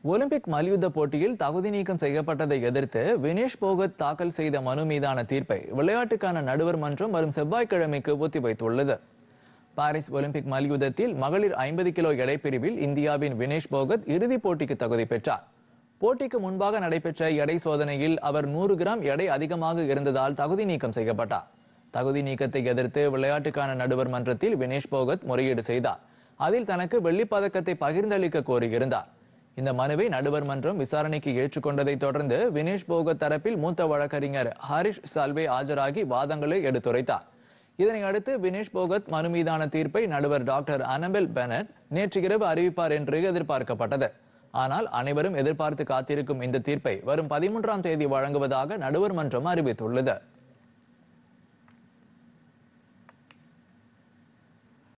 Olympic மல்யுத்த போட்டியில் தகுதி நீக்கம் செய்யப்பட்டதை எதிர்த்து வினேஷ் போகத் தாக்கல் செய்த மனு மீதான தீர்ப்பை விளையாட்டுக்கான நடுவர் மன்றம் வரும் செவ்வாய்க்கிழமைக்கு ஒத்திவைத்துள்ளது பாரிஸ் ஒலிம்பிக் மல்யுத்தத்தில் மகளிர் ஐம்பது கிலோ எடை பிரிவில் இந்தியாவின் வினேஷ் போகத் இறுதிப் போட்டிக்கு தகுதி பெற்றார் போட்டிக்கு முன்பாக நடைபெற்ற எடை சோதனையில் அவர் நூறு கிராம் எடை அதிகமாக இருந்ததால் தகுதி நீக்கம் செய்யப்பட்டார் தகுதி நீக்கத்தை எதிர்த்து விளையாட்டுக்கான நடுவர் மன்றத்தில் வினேஷ் போகத் முறையீடு செய்தார் அதில் தனக்கு வெள்ளிப் பதக்கத்தை பகிர்ந்தளிக்க கோரியிருந்தார் இந்த மனுவை நடுவர் மன்றம் விசாரணைக்கு ஏற்றுக்கொண்டதை தொடர்ந்து வினேஷ் போகத் தரப்பில் மூத்த வழக்கறிஞர் ஹரிஷ் சால்வே ஆஜராகி வாதங்களை எடுத்துரைத்தார் இதனை அடுத்து வினேஷ் போகத் மனு மீதான தீர்ப்பை நடுவர் டாக்டர் அனபெல் பெனட் நேற்று இரவு அறிவிப்பார் என்று எதிர்பார்க்கப்பட்டது ஆனால் அனைவரும் எதிர்பார்த்து காத்திருக்கும் இந்த தீர்ப்பை வரும் பதிமூன்றாம் தேதி வழங்குவதாக நடுவர் மன்றம் அறிவித்துள்ளது